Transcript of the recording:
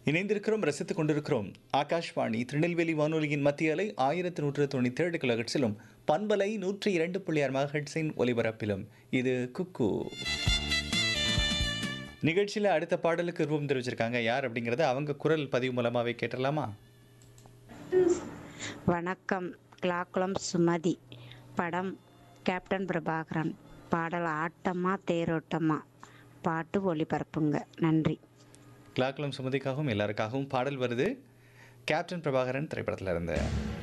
இணைந்திருக்கிறோம் ரசித்துக் கொண்டிருக்கிறோம் ஆகாஷ்வாணி திருநெல்வேலி வானொலியின் மத்திய அலை ஆயிரத்தி நூற்று தொண்ணூற்றி ஏழு கிலோஹெட்ஸிலும் பண்பலை நூற்றி இரண்டு புள்ளி ஆறு மகஹெட்ஸின் ஒலிபரப்பிலும் இது குக்கு நிகழ்ச்சியில் அடுத்த பாடலுக்கு ரூபம் தெரிவிச்சிருக்காங்க யார் அப்படிங்கிறத அவங்க குரல் பதிவு மூலமாகவே கேட்டுடலாமா வணக்கம் கிளாக்குளம் சுமதி படம் கேப்டன் பிரபாகரன் பாடல் ஆட்டமா தேரோட்டமா பாட்டு ஒளிபரப்புங்க நன்றி கிளாக்குளம் சுமதிக்காகவும் எல்லாருக்காகவும் பாடல் வருது கேப்டன் பிரபாகரன் திரைப்படத்தில் இருந்து